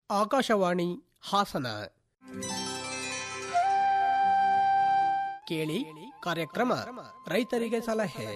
ಆಕಾಶವಾಣಿ ಹಾಸನ ಕೇಳಿ ಕಾರ್ಯಕ್ರಮ ರೈತರಿಗೆ ಸಲಹೆ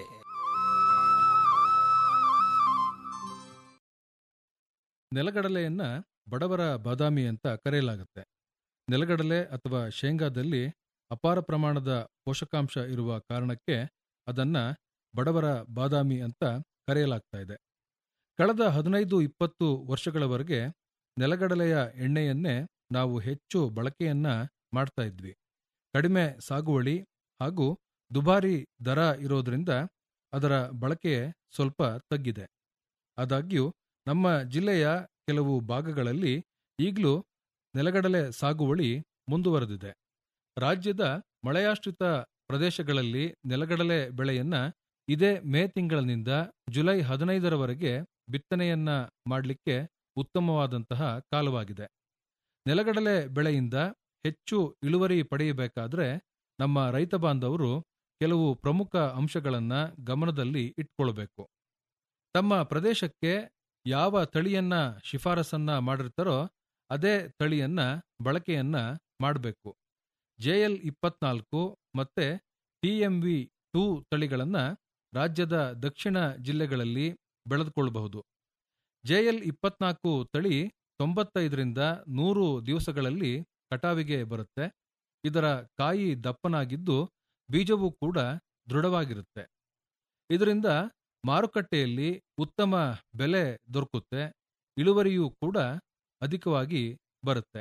ನೆಲಗಡಲೆಯನ್ನ ಬಡವರ ಬಾದಾಮಿ ಅಂತ ಕರೆಯಲಾಗುತ್ತೆ ನೆಲಗಡಲೆ ಅಥವಾ ಶೇಂಗಾದಲ್ಲಿ ಅಪಾರ ಪ್ರಮಾಣದ ಪೋಷಕಾಂಶ ಇರುವ ಕಾರಣಕ್ಕೆ ಅದನ್ನ ಬಡವರ ಬಾದಾಮಿ ಅಂತ ಕರೆಯಲಾಗ್ತಾ ಇದೆ ಕಳೆದ ಹದಿನೈದು ಇಪ್ಪತ್ತು ವರ್ಷಗಳವರೆಗೆ ನೆಲಗಡಲೆಯ ಎಣ್ಣೆಯನ್ನೇ ನಾವು ಹೆಚ್ಚು ಬಳಕೆಯನ್ನ ಮಾಡ್ತಾ ಇದ್ವಿ ಕಡಿಮೆ ಸಾಗುವಳಿ ಹಾಗೂ ದುಬಾರಿ ದರ ಇರೋದ್ರಿಂದ ಅದರ ಬಳಕೆ ಸ್ವಲ್ಪ ತಗ್ಗಿದೆ ಆದಾಗ್ಯೂ ನಮ್ಮ ಜಿಲ್ಲೆಯ ಕೆಲವು ಭಾಗಗಳಲ್ಲಿ ಈಗಲೂ ನೆಲಗಡಲೆ ಸಾಗುವಳಿ ಮುಂದುವರೆದಿದೆ ರಾಜ್ಯದ ಮಳೆಯಾಶ್ರಿತ ಪ್ರದೇಶಗಳಲ್ಲಿ ನೆಲಗಡಲೆ ಬೆಳೆಯನ್ನ ಇದೇ ಮೇ ತಿಂಗಳಿನಿಂದ ಜುಲೈ ಹದಿನೈದರವರೆಗೆ ಬಿತ್ತನೆಯನ್ನ ಮಾಡಲಿಕ್ಕೆ ಉತ್ತಮವಾದಂತಹ ಕಾಲವಾಗಿದೆ ನೆಲಗಡಲೆ ಬೆಳೆಯಿಂದ ಹೆಚ್ಚು ಇಳುವರಿ ಪಡೆಯಬೇಕಾದ್ರೆ ನಮ್ಮ ರೈತ ಬಾಂಧವರು ಕೆಲವು ಪ್ರಮುಖ ಅಂಶಗಳನ್ನ ಗಮನದಲ್ಲಿ ಇಟ್ಕೊಳ್ಬೇಕು ತಮ್ಮ ಪ್ರದೇಶಕ್ಕೆ ಯಾವ ತಳಿಯನ್ನ ಶಿಫಾರಸನ್ನ ಮಾಡಿರ್ತಾರೋ ಅದೇ ತಳಿಯನ್ನ ಬಳಕೆಯನ್ನ ಮಾಡಬೇಕು ಜೆಎಲ್ ಇಪ್ಪತ್ನಾಲ್ಕು ಮತ್ತೆ ಟಿಎಂವಿ ಟೂ ತಳಿಗಳನ್ನ ರಾಜ್ಯದ ದಕ್ಷಿಣ ಜಿಲ್ಲೆಗಳಲ್ಲಿ ಬೆಳೆದುಕೊಳ್ಳಬಹುದು ಜೆಎಲ್ ಇಪ್ಪತ್ನಾಲ್ಕು ತಳಿ ತೊಂಬತ್ತೈದರಿಂದ ನೂರು ದಿವಸಗಳಲ್ಲಿ ಕಟಾವಿಗೆ ಬರುತ್ತೆ ಇದರ ಕಾಯಿ ದಪ್ಪನಾಗಿದ್ದು ಬೀಜವೂ ಕೂಡ ದೃಢವಾಗಿರುತ್ತೆ ಇದರಿಂದ ಮಾರುಕಟ್ಟೆಯಲ್ಲಿ ಉತ್ತಮ ಬೆಲೆ ದೊರಕುತ್ತೆ ಇಳುವರಿಯೂ ಕೂಡ ಅಧಿಕವಾಗಿ ಬರುತ್ತೆ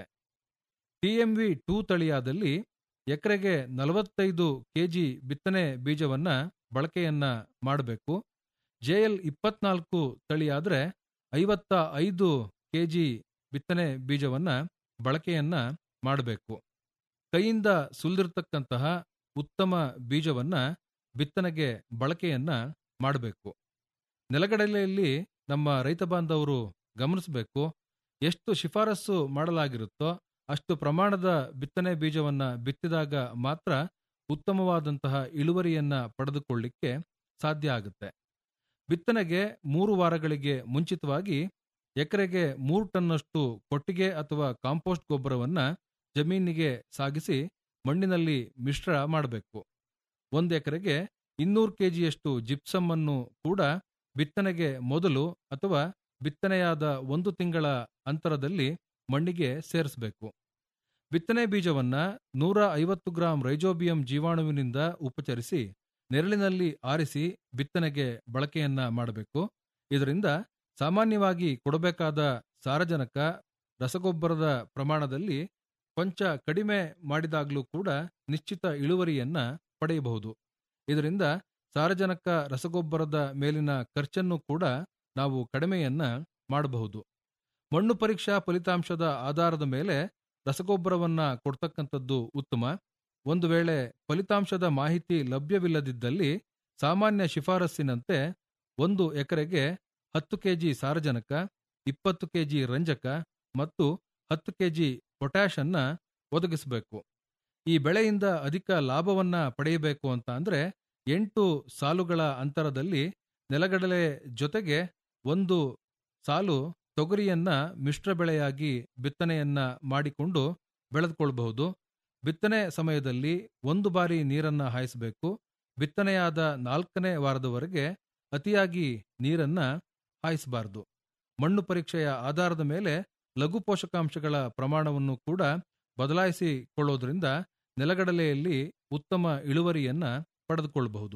ಟಿಎಂವಿ ಟೂ ತಳಿಯಾದಲ್ಲಿ ಎಕರೆಗೆ ನಲವತ್ತೈದು ಕೆಜಿ ಬಿತ್ತನೆ ಬೀಜವನ್ನ ಬಳಕೆಯನ್ನ ಮಾಡಬೇಕು ಜೆಎಲ್ ಇಪ್ಪತ್ನಾಲ್ಕು ತಳಿಯಾದ್ರೆ ಐವತ್ತ ಐದು ಕೆಜಿ ಬಿತ್ತನೆ ಬೀಜವನ್ನ ಬಳಕೆಯನ್ನ ಮಾಡಬೇಕು ಕೈಯಿಂದ ಸುಲಿದಿರ್ತಕ್ಕಂತಹ ಉತ್ತಮ ಬೀಜವನ್ನ ಬಿತ್ತನೆಗೆ ಬಳಕೆಯನ್ನ ಮಾಡಬೇಕು ನೆಲಗಡಲೆಯಲ್ಲಿ ನಮ್ಮ ರೈತ ಬಾಂಧವರು ಗಮನಿಸಬೇಕು ಎಷ್ಟು ಶಿಫಾರಸು ಮಾಡಲಾಗಿರುತ್ತೋ ಅಷ್ಟು ಪ್ರಮಾಣದ ಬಿತ್ತನೆ ಬೀಜವನ್ನ ಬಿತ್ತಿದಾಗ ಮಾತ್ರ ಉತ್ತಮವಾದಂತಹ ಇಳುವರಿಯನ್ನ ಪಡೆದುಕೊಳ್ಳಿಕ್ಕೆ ಸಾಧ್ಯ ಆಗುತ್ತೆ ಬಿತ್ತನೆಗೆ ಮೂರು ವಾರಗಳಿಗೆ ಮುಂಚಿತವಾಗಿ ಎಕರೆಗೆ ಮೂರು ಟನ್ನಷ್ಟು ಕೊಟ್ಟಿಗೆ ಅಥವಾ ಕಾಂಪೋಸ್ಟ್ ಗೊಬ್ಬರವನ್ನ ಜಮೀನಿಗೆ ಸಾಗಿಸಿ ಮಣ್ಣಿನಲ್ಲಿ ಮಿಶ್ರ ಮಾಡಬೇಕು ಒಂದು ಎಕರೆಗೆ ಇನ್ನೂರು ಕೆಜಿಯಷ್ಟು ಜಿಪ್ಸಮ್ ಅನ್ನು ಕೂಡ ಬಿತ್ತನೆಗೆ ಮೊದಲು ಅಥವಾ ಬಿತ್ತನೆಯಾದ ಒಂದು ತಿಂಗಳ ಅಂತರದಲ್ಲಿ ಮಣ್ಣಿಗೆ ಸೇರಿಸಬೇಕು ಬಿತ್ತನೆ ಬೀಜವನ್ನ ನೂರ ಐವತ್ತು ಗ್ರಾಂ ರೈಜೋಬಿಯಂ ಜೀವಾಣುವಿನಿಂದ ಉಪಚರಿಸಿ ನೆರಳಿನಲ್ಲಿ ಆರಿಸಿ ಬಿತ್ತನೆಗೆ ಬಳಕೆಯನ್ನ ಮಾಡಬೇಕು ಇದರಿಂದ ಸಾಮಾನ್ಯವಾಗಿ ಕೊಡಬೇಕಾದ ಸಾರಜನಕ ರಸಗೊಬ್ಬರದ ಪ್ರಮಾಣದಲ್ಲಿ ಕೊಂಚ ಕಡಿಮೆ ಮಾಡಿದಾಗಲೂ ಕೂಡ ನಿಶ್ಚಿತ ಇಳುವರಿಯನ್ನ ಪಡೆಯಬಹುದು ಇದರಿಂದ ಸಾರಜನಕ ರಸಗೊಬ್ಬರದ ಮೇಲಿನ ಖರ್ಚನ್ನು ಕೂಡ ನಾವು ಕಡಿಮೆಯನ್ನ ಮಾಡಬಹುದು ಮಣ್ಣು ಪರೀಕ್ಷಾ ಫಲಿತಾಂಶದ ಆಧಾರದ ಮೇಲೆ ರಸಗೊಬ್ಬರವನ್ನ ಕೊಡ್ತಕ್ಕಂಥದ್ದು ಉತ್ತಮ ಒಂದು ವೇಳೆ ಫಲಿತಾಂಶದ ಮಾಹಿತಿ ಲಭ್ಯವಿಲ್ಲದಿದ್ದಲ್ಲಿ ಸಾಮಾನ್ಯ ಶಿಫಾರಸ್ಸಿನಂತೆ ಒಂದು ಎಕರೆಗೆ ಹತ್ತು ಕೆಜಿ ಸಾರಜನಕ ಇಪ್ಪತ್ತು ಕೆಜಿ ರಂಜಕ ಮತ್ತು ಹತ್ತು ಕೆಜಿ ಪೊಟ್ಯಾಷ್ ಅನ್ನ ಒದಗಿಸಬೇಕು ಈ ಬೆಳೆಯಿಂದ ಅಧಿಕ ಲಾಭವನ್ನ ಪಡೆಯಬೇಕು ಅಂತ ಅಂದ್ರೆ ಎಂಟು ಸಾಲುಗಳ ಅಂತರದಲ್ಲಿ ನೆಲಗಡಲೆ ಜೊತೆಗೆ ಒಂದು ಸಾಲು ತೊಗರಿಯನ್ನ ಮಿಶ್ರ ಬೆಳೆಯಾಗಿ ಬಿತ್ತನೆಯನ್ನ ಮಾಡಿಕೊಂಡು ಬೆಳೆದುಕೊಳ್ಳಬಹುದು ಬಿತ್ತನೆ ಸಮಯದಲ್ಲಿ ಒಂದು ಬಾರಿ ನೀರನ್ನ ಹಾಯಿಸಬೇಕು ಬಿತ್ತನೆಯಾದ ನಾಲ್ಕನೇ ವಾರದವರೆಗೆ ಅತಿಯಾಗಿ ನೀರನ್ನ ಹಾಯಿಸಬಾರದು ಮಣ್ಣು ಪರೀಕ್ಷೆಯ ಆಧಾರದ ಮೇಲೆ ಲಘು ಪೋಷಕಾಂಶಗಳ ಪ್ರಮಾಣವನ್ನು ಕೂಡ ಬದಲಾಯಿಸಿಕೊಳ್ಳೋದ್ರಿಂದ ನೆಲಗಡಲೆಯಲ್ಲಿ ಉತ್ತಮ ಇಳುವರಿಯನ್ನ ಪಡೆದುಕೊಳ್ಳಬಹುದು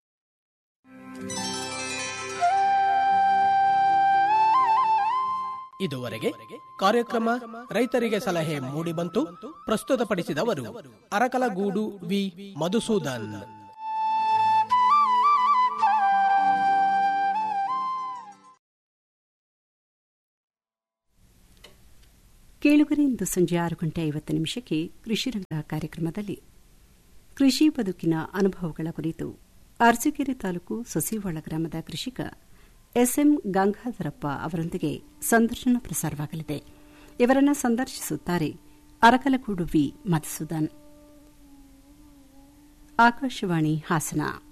ಇದುವರೆಗೆ ಕಾರ್ಯಕ್ರಮ ರೈತರಿಗೆ ಸಲಹೆ ಮೂಡಿಬಂತು ಪ್ರಸ್ತುತಪಡಿಸಿದವರು ಅರಕಲಗೂಡು ವಿ ಮಧುಸೂದನ್ ಕೇಳುಗರೆ ಇಂದು ಸಂಜೆ ಆರು ಗಂಟೆ ಐವತ್ತು ನಿಮಿಷಕ್ಕೆ ಕೃಷಿರಂಗ ಕಾರ್ಯಕ್ರಮದಲ್ಲಿ ಕೃಷಿ ಬದುಕಿನ ಅನುಭವಗಳ ಕುರಿತು ಅರಸೀಕೆರೆ ತಾಲೂಕು ಸಸಿವಾಳ ಗ್ರಾಮದ ಕೃಷಿಕ ಎಸ್ಎಂ ಗಂಗಾಧರಪ್ಪ ಅವರೊಂದಿಗೆ ಸಂದರ್ಶನ ಪ್ರಸಾರವಾಗಲಿದೆ ಇವರನ್ನು ಸಂದರ್ಶಿಸುತ್ತಾರೆ ಅರಕಲಗೂಡು ವಿ ಮಧುಸೂದನ್ ಆಕಾಶವಾಣಿ ಹಾಸನ